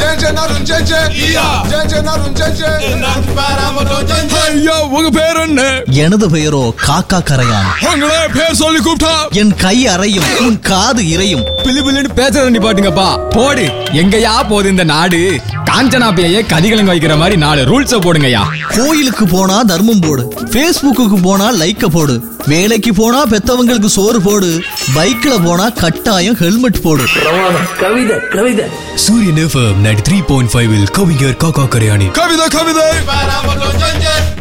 ஐயா உங்க பேர் என்ன எனது பெயரோ காக்கா கரையான் உங்களே பேர் சொல்லி கூப்பிட்டா என் கை அறையும் உன் காது இறையும் பிளு பிளுன்னு பேசுறத நிப்பாட்டுங்கப்பா போடு எங்கயா போகுது இந்த நாடு காஞ்சனா பேயே கதிகலங்க வைக்கிற மாதிரி நாலு ரூல்ஸ போடுங்கய்யா கோயிலுக்கு போனா தர்மம் போடு Facebookக்கு போனா லைக்க போடு வேலைக்கு போனா பெத்தவங்களுக்கு சோறு போடு பைக்ல போனா கட்டாயம் ஹெல்மெட் போடு கவிதை கவிதை Suryan FM ninety three point five கவிஞர் காக்கா கரையாணி கவிதை கவிதை